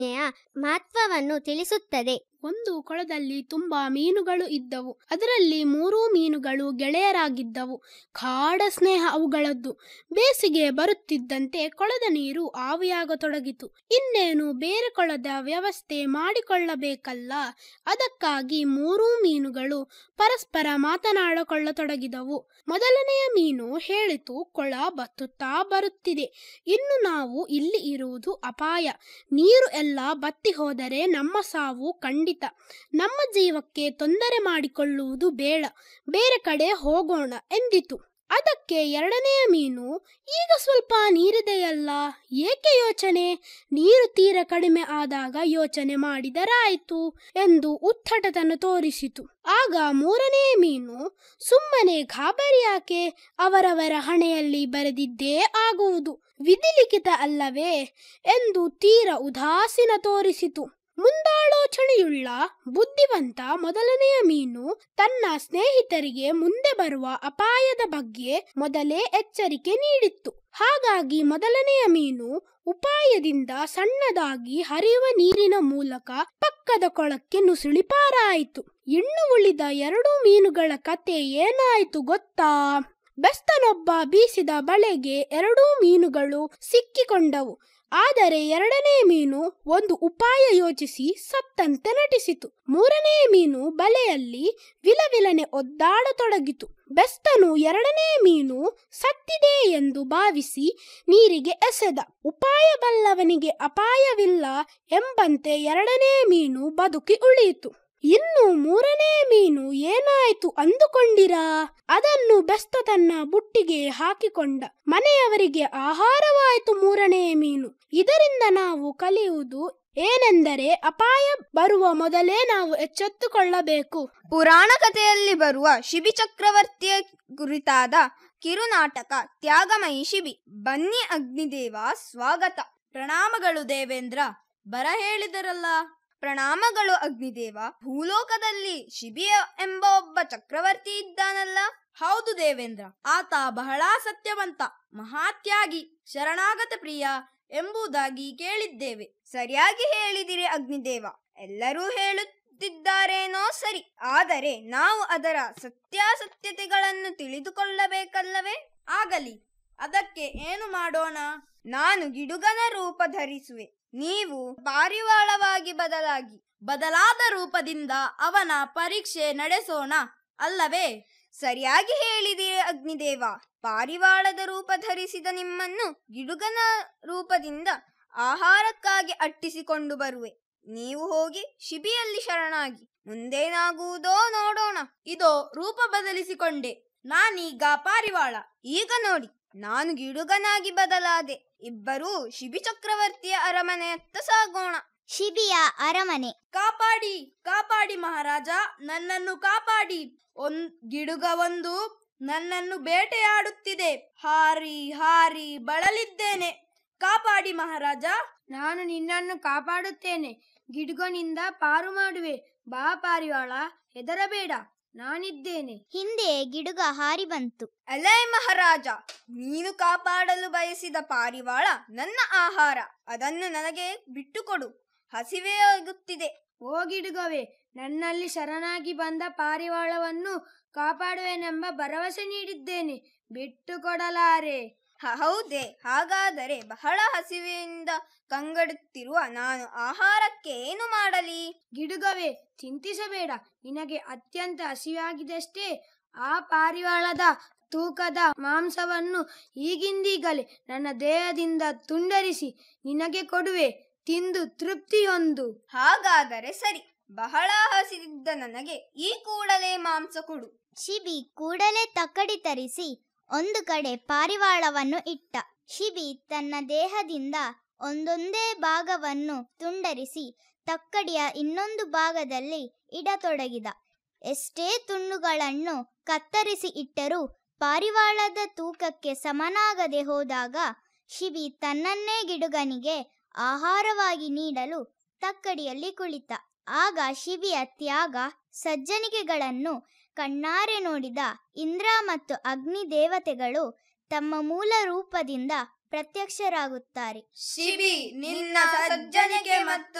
ಮಹತ್ವವನ್ನು ತಿಳಿಸುತ್ತದೆ ಒಂದು ಕೊಳದಲ್ಲಿ ತುಂಬಾ ಮೀನುಗಳು ಇದ್ದವು ಅದರಲ್ಲಿ ಮೂರೂ ಮೀನುಗಳು ಗೆಳೆಯರಾಗಿದ್ದವು ಗಾಢ ಸ್ನೇಹ ಅವುಗಳದ್ದು ಬೇಸಿಗೆ ಬರುತ್ತಿದ್ದಂತೆ ಕೊಳದ ನೀರು ಆವಿಯಾಗತೊಡಗಿತು ಇನ್ನೇನು ಬೇರೆ ಕೊಳದ ವ್ಯವಸ್ಥೆ ಮಾಡಿಕೊಳ್ಳಬೇಕಲ್ಲ ಅದಕ್ಕಾಗಿ ಮೂರೂ ಮೀನುಗಳು ಪರಸ್ಪರ ಮಾತನಾಡಿಕೊಳ್ಳತೊಡಗಿದವು ಮೊದಲನೆಯ ಮೀನು ಹೇಳಿತು ಕೊಳ ಬತ್ತುತ್ತಾ ಬರುತ್ತಿದೆ ಇನ್ನು ನಾವು ಇಲ್ಲಿ ಇರುವುದು ಅಪಾಯ ನೀರು ಎಲ್ಲ ಬತ್ತಿ ಹೋದರೆ ನಮ್ಮ ಸಾವು ಖಂಡಿತ ನಮ್ಮ ಜೀವಕ್ಕೆ ತೊಂದರೆ ಮಾಡಿಕೊಳ್ಳುವುದು ಬೇಡ ಬೇರೆ ಕಡೆ ಹೋಗೋಣ ಎಂದಿತು ಅದಕ್ಕೆ ಎರಡನೆಯ ಮೀನು ಈಗ ಸ್ವಲ್ಪ ನೀರಿದೆಯಲ್ಲ ಏಕೆ ಯೋಚನೆ ನೀರು ತೀರ ಕಡಿಮೆ ಆದಾಗ ಯೋಚನೆ ಮಾಡಿದರಾಯಿತು ಎಂದು ಉತ್ತಟತನ ತೋರಿಸಿತು ಆಗ ಮೂರನೆಯ ಮೀನು ಸುಮ್ಮನೆ ಗಾಬರಿ ಯಾಕೆ ಅವರವರ ಹಣೆಯಲ್ಲಿ ಬರೆದಿದ್ದೇ ಆಗುವುದು ವಿಧಿಲಿಖಿತ ಅಲ್ಲವೇ ಎಂದು ತೀರ ಉದಾಸೀನ ತೋರಿಸಿತು ಮುಂದಾಲೋಚನೆಯುಳ್ಳ ಬುದ್ಧಿವಂತ ಮೊದಲನೆಯ ಮೀನು ತನ್ನ ಸ್ನೇಹಿತರಿಗೆ ಮುಂದೆ ಬರುವ ಅಪಾಯದ ಬಗ್ಗೆ ಮೊದಲೇ ಎಚ್ಚರಿಕೆ ನೀಡಿತ್ತು ಹಾಗಾಗಿ ಮೊದಲನೆಯ ಮೀನು ಉಪಾಯದಿಂದ ಸಣ್ಣದಾಗಿ ಹರಿಯುವ ನೀರಿನ ಮೂಲಕ ಪಕ್ಕದ ಕೊಳಕ್ಕೆ ನುಸುಳಿ ಪಾರಾಯಿತು ಇನ್ನು ಉಳಿದ ಎರಡು ಮೀನುಗಳ ಕತೆ ಏನಾಯಿತು ಗೊತ್ತಾ ಬೆಸ್ತನೊಬ್ಬ ಬೀಸಿದ ಬಳೆಗೆ ಎರಡೂ ಮೀನುಗಳು ಸಿಕ್ಕಿಕೊಂಡವು ಆದರೆ ಎರಡನೇ ಮೀನು ಒಂದು ಉಪಾಯ ಯೋಚಿಸಿ ಸತ್ತಂತೆ ನಟಿಸಿತು ಮೂರನೇ ಮೀನು ಬಲೆಯಲ್ಲಿ ವಿಲವಿಲನೆ ಒದ್ದಾಡತೊಡಗಿತು ಬೆಸ್ತನು ಎರಡನೇ ಮೀನು ಸತ್ತಿದೆ ಎಂದು ಭಾವಿಸಿ ನೀರಿಗೆ ಎಸೆದ ಉಪಾಯ ಬಲ್ಲವನಿಗೆ ಅಪಾಯವಿಲ್ಲ ಎಂಬಂತೆ ಎರಡನೇ ಮೀನು ಬದುಕಿ ಉಳಿಯಿತು ಇನ್ನು ಮೂರನೇ ಮೀನು ಏನಾಯಿತು ಅಂದುಕೊಂಡಿರಾ ಅದನ್ನು ಬೆಸ್ತ ತನ್ನ ಬುಟ್ಟಿಗೆ ಹಾಕಿಕೊಂಡ ಮನೆಯವರಿಗೆ ಆಹಾರವಾಯಿತು ಮೂರನೇ ಮೀನು ಇದರಿಂದ ನಾವು ಕಲಿಯುವುದು ಏನೆಂದರೆ ಅಪಾಯ ಬರುವ ಮೊದಲೇ ನಾವು ಎಚ್ಚೆತ್ತುಕೊಳ್ಳಬೇಕು ಪುರಾಣ ಕಥೆಯಲ್ಲಿ ಬರುವ ಶಿಬಿ ಚಕ್ರವರ್ತಿಯ ಕುರಿತಾದ ಕಿರುನಾಟಕ ತ್ಯಾಗಮಯಿ ಶಿಬಿ ಬನ್ನಿ ಅಗ್ನಿದೇವ ಸ್ವಾಗತ ಪ್ರಣಾಮಗಳು ದೇವೇಂದ್ರ ಬರ ಹೇಳಿದರಲ್ಲ ಪ್ರಣಾಮಗಳು ಅಗ್ನಿದೇವ ಭೂಲೋಕದಲ್ಲಿ ಶಿಬಿಯ ಎಂಬ ಒಬ್ಬ ಚಕ್ರವರ್ತಿ ಇದ್ದಾನಲ್ಲ ಹೌದು ದೇವೇಂದ್ರ ಆತ ಬಹಳ ಸತ್ಯವಂತ ಮಹಾತ್ಯಾಗಿ ಶರಣಾಗತ ಪ್ರಿಯ ಎಂಬುದಾಗಿ ಕೇಳಿದ್ದೇವೆ ಸರಿಯಾಗಿ ಹೇಳಿದಿರಿ ಅಗ್ನಿದೇವ ಎಲ್ಲರೂ ಹೇಳುತ್ತಿದ್ದಾರೇನೋ ಸರಿ ಆದರೆ ನಾವು ಅದರ ಸತ್ಯಾಸತ್ಯತೆಗಳನ್ನು ತಿಳಿದುಕೊಳ್ಳಬೇಕಲ್ಲವೇ ಆಗಲಿ ಅದಕ್ಕೆ ಏನು ಮಾಡೋಣ ನಾನು ಗಿಡುಗನ ರೂಪ ಧರಿಸುವೆ ನೀವು ಪಾರಿವಾಳವಾಗಿ ಬದಲಾಗಿ ಬದಲಾದ ರೂಪದಿಂದ ಅವನ ಪರೀಕ್ಷೆ ನಡೆಸೋಣ ಅಲ್ಲವೇ ಸರಿಯಾಗಿ ಹೇಳಿದಿರಿ ಅಗ್ನಿದೇವ ಪಾರಿವಾಳದ ರೂಪ ಧರಿಸಿದ ನಿಮ್ಮನ್ನು ಗಿಡುಗನ ರೂಪದಿಂದ ಆಹಾರಕ್ಕಾಗಿ ಅಟ್ಟಿಸಿಕೊಂಡು ಬರುವೆ ನೀವು ಹೋಗಿ ಶಿಬಿಯಲ್ಲಿ ಶರಣಾಗಿ ಮುಂದೇನಾಗುವುದೋ ನೋಡೋಣ ಇದೋ ರೂಪ ಬದಲಿಸಿಕೊಂಡೆ ನಾನೀಗ ಪಾರಿವಾಳ ಈಗ ನೋಡಿ ನಾನು ಗಿಡುಗನಾಗಿ ಬದಲಾದೆ ಇಬ್ಬರೂ ಶಿಬಿ ಚಕ್ರವರ್ತಿಯ ಅರಮನೆಯತ್ತ ಸಾಗೋಣ ಶಿಬಿಯ ಅರಮನೆ ಕಾಪಾಡಿ ಕಾಪಾಡಿ ಮಹಾರಾಜ ನನ್ನನ್ನು ಕಾಪಾಡಿ ಒಂದ್ ಗಿಡುಗ ಒಂದು ನನ್ನನ್ನು ಬೇಟೆಯಾಡುತ್ತಿದೆ ಹಾರಿ ಹಾರಿ ಬಳಲಿದ್ದೇನೆ ಕಾಪಾಡಿ ಮಹಾರಾಜ ನಾನು ನಿನ್ನನ್ನು ಕಾಪಾಡುತ್ತೇನೆ ಗಿಡುಗನಿಂದ ಪಾರು ಮಾಡುವೆ ಬಾ ಪಾರಿವಾಳ ಹೆದರಬೇಡ ನಾನಿದ್ದೇನೆ ಹಿಂದೆ ಗಿಡುಗ ಹಾರಿ ಬಂತು ಅಲೇ ಮಹಾರಾಜ ನೀನು ಕಾಪಾಡಲು ಬಯಸಿದ ಪಾರಿವಾಳ ನನ್ನ ಆಹಾರ ಅದನ್ನು ನನಗೆ ಬಿಟ್ಟುಕೊಡು ಹಸಿವೆ ಆಗುತ್ತಿದೆ ಓ ಗಿಡುಗವೇ ನನ್ನಲ್ಲಿ ಶರಣಾಗಿ ಬಂದ ಪಾರಿವಾಳವನ್ನು ಕಾಪಾಡುವೆನೆಂಬ ಭರವಸೆ ನೀಡಿದ್ದೇನೆ ಬಿಟ್ಟು ಕೊಡಲಾರೆ ಹ- ಹೌದೇ ಹಾಗಾದರೆ ಬಹಳ ಹಸಿವೆಯಿಂದ ಕಂಗಡುತ್ತಿರುವ ನಾನು ಆಹಾರಕ್ಕೆ ಏನು ಮಾಡಲಿ ಗಿಡುಗವೇ ಚಿಂತಿಸಬೇಡ ನಿನಗೆ ಅತ್ಯಂತ ಹಸಿವಾಗಿದಷ್ಟೇ ಆ ಪಾರಿವಾಳದ ತೂಕದ ಮಾಂಸವನ್ನು ಈಗಿಂದೀಗಲೇ ನನ್ನ ದೇಹದಿಂದ ತುಂಡರಿಸಿ ನಿನಗೆ ಕೊಡುವೆ ತಿಂದು ತೃಪ್ತಿಯೊಂದು ಹಾಗಾದರೆ ಸರಿ ಬಹಳ ಹಸಿದಿದ್ದ ನನಗೆ ಈ ಕೂಡಲೇ ಮಾಂಸ ಕೊಡು ಶಿಬಿ ಕೂಡಲೇ ತಕ್ಕಡಿ ತರಿಸಿ ಒಂದು ಕಡೆ ಪಾರಿವಾಳವನ್ನು ಇಟ್ಟ ಶಿಬಿ ತನ್ನ ದೇಹದಿಂದ ಒಂದೊಂದೇ ಭಾಗವನ್ನು ತುಂಡರಿಸಿ ತಕ್ಕಡಿಯ ಇನ್ನೊಂದು ಭಾಗದಲ್ಲಿ ಇಡತೊಡಗಿದ ಎಷ್ಟೇ ತುಂಡುಗಳನ್ನು ಕತ್ತರಿಸಿ ಇಟ್ಟರೂ ಪಾರಿವಾಳದ ತೂಕಕ್ಕೆ ಸಮನಾಗದೆ ಹೋದಾಗ ಶಿಬಿ ತನ್ನನ್ನೇ ಗಿಡುಗನಿಗೆ ಆಹಾರವಾಗಿ ನೀಡಲು ತಕ್ಕಡಿಯಲ್ಲಿ ಕುಳಿತ ಆಗ ಶಿಬಿಯ ತ್ಯಾಗ ಸಜ್ಜನಿಕೆಗಳನ್ನು ಕಣ್ಣಾರೆ ನೋಡಿದ ಇಂದ್ರ ಮತ್ತು ಅಗ್ನಿ ದೇವತೆಗಳು ತಮ್ಮ ಮೂಲ ರೂಪದಿಂದ ಪ್ರತ್ಯಕ್ಷರಾಗುತ್ತಾರೆ ಶಿಬಿ ನಿನ್ನ ಸಜ್ಜನಿಕೆ ಮತ್ತು